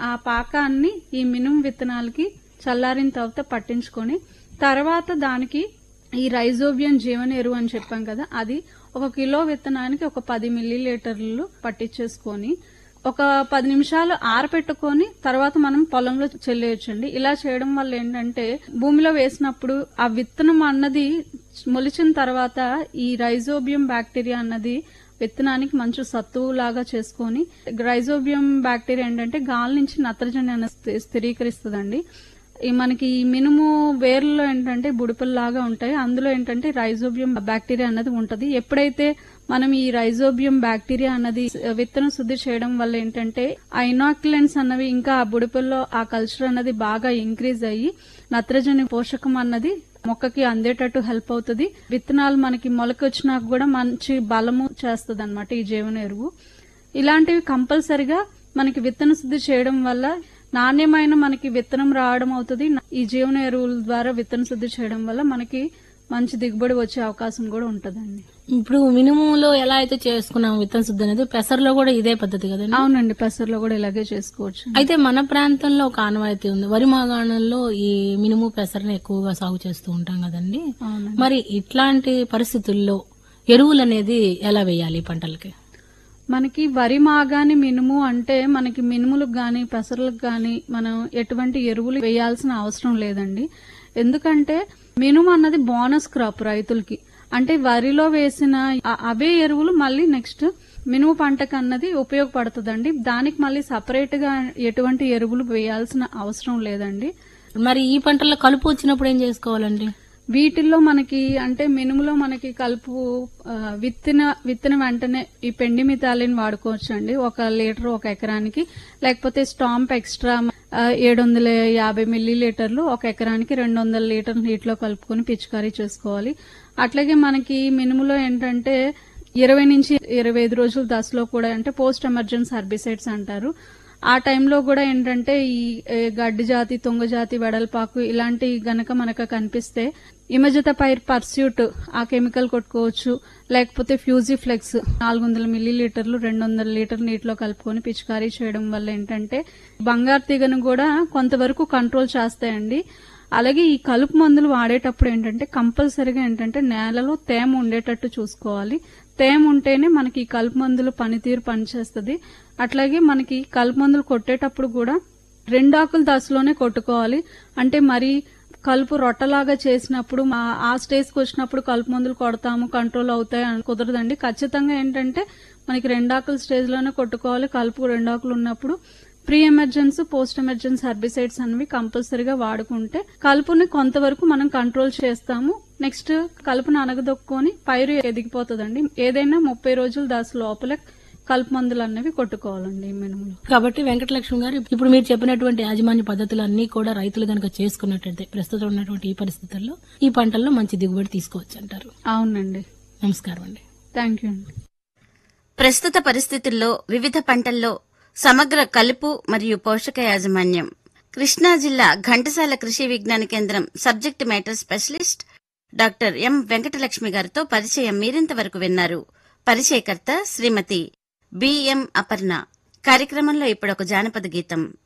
ఆ పాకాన్ని ఈ మినుము విత్తనాలకి చల్లారిన తర్వాత పట్టించుకొని తర్వాత దానికి ఈ రైజోబియం జీవన ఎరువు అని చెప్పాం కదా అది ఒక కిలో విత్తనానికి ఒక పది మిల్లీ లీటర్లు పట్టించేసుకొని ఒక పది నిమిషాలు ఆరపెట్టుకొని తర్వాత మనం పొలంలో చెల్లేయచ్చండి ఇలా చేయడం వల్ల ఏంటంటే భూమిలో వేసినప్పుడు ఆ విత్తనం అన్నది మొలిచిన తర్వాత ఈ రైజోబియం బ్యాక్టీరియా అన్నది విత్తనానికి మంచి సత్తువు లాగా చేసుకొని రైజోబియం బ్యాక్టీరియా ఏంటంటే గాలి నుంచి నత్రజని అనేది స్థిరీకరిస్తుందండి ఈ మనకి ఈ మినుము వేర్లలో ఏంటంటే బుడపల్లాగా ఉంటాయి అందులో ఏంటంటే రైజోబియం బ్యాక్టీరియా అన్నది ఉంటది ఎప్పుడైతే మనం ఈ రైజోబియం బ్యాక్టీరియా అన్నది విత్తనం శుద్ధి చేయడం వల్ల ఏంటంటే ఆ ఇనాక్యులెంట్స్ అన్నవి ఇంకా ఆ బుడపల్లో ఆ కల్చర్ అన్నది బాగా ఇంక్రీజ్ అయ్యి నత్రజని పోషకం అన్నది మొక్కకి అందేటట్టు హెల్ప్ అవుతుంది విత్తనాలు మనకి మొలకొచ్చినాక కూడా మంచి బలము చేస్తుంది ఈ జీవన ఎరువు ఇలాంటివి కంపల్సరిగా మనకి విత్తన శుద్ధి చేయడం వల్ల నాణ్యమైన మనకి విత్తనం రావడం అవుతుంది ఈ జీవన ఎరువుల ద్వారా విత్తన శుద్ధి చేయడం వల్ల మనకి మంచి దిగుబడి వచ్చే అవకాశం కూడా ఉంటదండి ఇప్పుడు మినుములో ఎలా అయితే చేసుకున్నాం విత్తన శుద్ధి అనేది పెసర్లో కూడా ఇదే పద్ధతి కదండి అవునండి పెసర్లో కూడా ఇలాగే చేసుకోవచ్చు అయితే మన ప్రాంతంలో ఒక ఆనవాయితీ ఉంది వరి మాగాణంలో ఈ మినుము పెసరని ఎక్కువగా సాగు చేస్తూ ఉంటాం కదండి అవునండి మరి ఇట్లాంటి పరిస్థితుల్లో ఎరువులు అనేది ఎలా వేయాలి ఈ పంటలకి మనకి వరి మాగాని మినుము అంటే మనకి మినుములకు గాని పెసర్లకు గాని మనం ఎటువంటి ఎరువులు వేయాల్సిన అవసరం లేదండి ఎందుకంటే మినుము అన్నది బోనస్ క్రాప్ రైతులకి అంటే వరిలో వేసిన ఆ- అవే ఎరువులు మళ్ళీ నెక్స్ట్ మినుము పంటకు అన్నది ఉపయోగపడుతుందండి దానికి మళ్ళీ సపరేట్ గా ఎటువంటి ఎరువులు వేయాల్సిన అవసరం లేదండి మరి ఈ పంటల్లో కలుపు వచ్చినప్పుడు ఏం చేసుకోవాలండి వీటిల్లో మనకి అంటే మినుములో మనకి కలుపు ఆ, విత్తిన విత్తిన వెంటనే ఈ పెండి మితాలిని వాడుకోవచ్చు అండి ఒక లీటర్ ఒక ఎకరానికి లేకపోతే స్టాంప్ ఎక్స్ట్రా ఏడు వందల యాభై మిల్లీ లీటర్లు ఒక ఎకరానికి రెండు వందల లీటర్ నీటిలో కలుపుకొని పిచికారీ చేసుకోవాలి అట్లాగే మనకి మినుములో ఏంటంటే ఇరవై నుంచి ఇరవై ఐదు రోజుల దశలో కూడా అంటే పోస్ట్ ఎమర్జెన్సీ హర్బిసైడ్స్ అంటారు ఆ టైంలో కూడా ఏంటంటే ఈ ఏ, గడ్డి జాతి తుంగ జాతి వెడల్పాకు ఇలాంటి గనక మనకు కనిపిస్తే ఇమజత పైర్ పర్స్యూట్ ఆ కెమికల్ కొట్టుకోవచ్చు లేకపోతే ఫ్యూజిఫ్లెక్స్ నాలుగు వందల మిల్లీ లీటర్లు రెండు వందల లీటర్ నీటిలో కలుపుకొని పిచికారీ చేయడం వల్ల ఏంటంటే బంగారు తీగను కూడా కొంతవరకు కంట్రోల్ చేస్తాయండి అలాగే ఈ కలుపు మందులు వాడేటప్పుడు ఏంటంటే కంపల్సరీగా ఏంటంటే నేలలో తేమ ఉండేటట్టు చూసుకోవాలి తేమ ఉంటేనే మనకి ఈ కలుపు మందులు పనితీరు పనిచేస్తుంది అట్లాగే మనకి కలుపు మందులు కొట్టేటప్పుడు కూడా రెండు ఆకుల దశలోనే కొట్టుకోవాలి అంటే మరి కలుపు రొట్టలాగా చేసినప్పుడు మా- ఆ స్టేజ్కి వచ్చినప్పుడు కలుపు మందులు కొడతాము కంట్రోల్ అవుతాయి అని కుదరదండి ఖచ్చితంగా ఏంటంటే మనకి రెండాకుల స్టేజ్ లోనే కొట్టుకోవాలి కలుపు రెండాకులు ఉన్నప్పుడు pre emergency post emergency herbicides అనేవి కంపల్సరీగా వాడుకుంటే కలుపుని కొంతవరకు మనం కంట్రోల్ చేస్తాము నెక్స్ట్ కలుపుని అనగదొక్కుని పైరు ఎదిగిపోతుందండి ఏదైనా ముప్పై రోజుల దశ లోపల కలుపు మందులు అనేవి కొట్టుకోవాలండి ఈ మినుములు కాబట్టి వెంకటలక్ష్మి గారు ఇప్పుడు మీరు చెప్పినటువంటి యాజమాన్య పద్ధతులు అన్ని కూడా రైతులు గనక చేసుకున్నట్టయితే ప్రస్తుతం ఉన్నటువంటి ఈ పరిస్థితుల్లో ఈ పంటల్లో మంచి దిగుబడి తీసుకోవచ్చు అంటారు అవునండి నమస్కారం అండి థ్యాంక్ యూ అండి ప్రస్తుత పరిస్థితుల్లో వివిధ పంటల్లో సమగ్ర కలుపు మరియు పోషక యాజమాన్యం కృష్ణా జిల్లా Ghantasala Krishi Vigyan Kendra subject matter specialist doctor M Venkatalakshmi గారితో పరిచయం మీరింతవరకు విన్నారు పరిచయకర్త శ్రీమతి బిఎం అపర్ణ కార్యక్రమంలో ఇప్పుడు ఒక జానపద గీతం